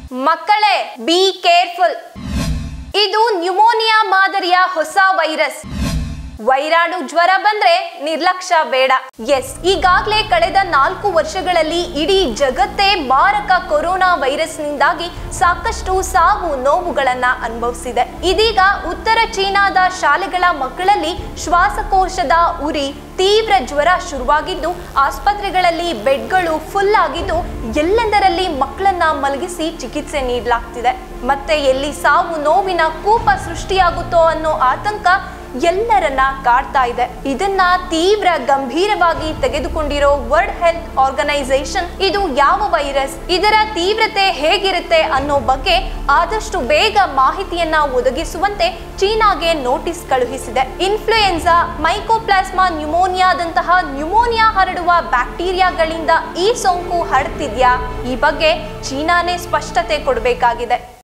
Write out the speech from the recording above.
ಮಕ್ಕಳೇ be careful ಇದು pneumonia ಮಾದರಿಯ ಹೊಸ ವೈರಸ್ ವೈರಾಣು ಜ್ವರ ಬಂದ್ರೆ ನಿರ್ಲಕ್ಷ್ಯ ಬೇಡ ಎಸ್ ಈಗಾಗಲೇ ಕಳೆದ ನಾಲ್ಕು ವರ್ಷಗಳಲ್ಲಿ ಇಡೀ ಜಗತ್ತೇ ಮಾರಕ ಕೊರೋನಾ ವೈರಸ್ನಿಂದಾಗಿ ಸಾಕಷ್ಟು ಸಾವು ನೋವುಗಳನ್ನ ಅನುಭವಿಸಿದೆ ಇದೀಗ ಉತ್ತರ ಚೀನಾದ ಶಾಲೆಗಳ ಮಕ್ಕಳಲ್ಲಿ ಶ್ವಾಸಕೋಶದ ಉರಿ ತೀವ್ರ ಜ್ವರ ಶುರುವಾಗಿದ್ದು ಆಸ್ಪತ್ರೆಗಳಲ್ಲಿ ಬೆಡ್ಗಳು ಫುಲ್ ಆಗಿದ್ದು ಎಲ್ಲೆಂದರಲ್ಲಿ ಮಕ್ಕಳನ್ನ ಮಲಗಿಸಿ ಚಿಕಿತ್ಸೆ ನೀಡಲಾಗ್ತಿದೆ ಮತ್ತೆ ಎಲ್ಲಿ ಸಾವು ನೋವಿನ ಕೂಪ ಸೃಷ್ಟಿಯಾಗುತ್ತೋ ಅನ್ನೋ ಆತಂಕ ಎಲ್ಲರನ್ನ ಕಾಡ್ತಾ ಇದೆ ಇದನ್ನ ತೀವ್ರ ಗಂಭೀರವಾಗಿ ತೆಗೆದುಕೊಂಡಿರೋ ವರ್ಲ್ಡ್ ಹೆಲ್ತ್ ಆರ್ಗನೈಸೇಷನ್ ಇದು ಯಾವ ವೈರಸ್ ಇದರ ತೀವ್ರತೆ ಹೇಗಿರುತ್ತೆ ಅನ್ನೋ ಬಗ್ಗೆ ಆದಷ್ಟು ಬೇಗ ಮಾಹಿತಿಯನ್ನ ಒದಗಿಸುವಂತೆ ಚೀನಾಗೆ ನೋಟಿಸ್ ಕಳುಹಿಸಿದೆ ಇನ್ಫ್ಲೂಯೆನ್ಸಾ ಮೈಕೋಪ್ಲಾಸ್ಮಾ ನ್ಯೂಮೋನಿಯಾದಂತಹ ನ್ಯೂಮೋನಿಯಾ ಹರಡುವ ಬ್ಯಾಕ್ಟೀರಿಯಾಗಳಿಂದ ಈ ಸೋಂಕು ಹರಡ್ತಿದ್ಯಾ ಈ ಬಗ್ಗೆ ಚೀನಾನೇ ಸ್ಪಷ್ಟತೆ ಕೊಡಬೇಕಾಗಿದೆ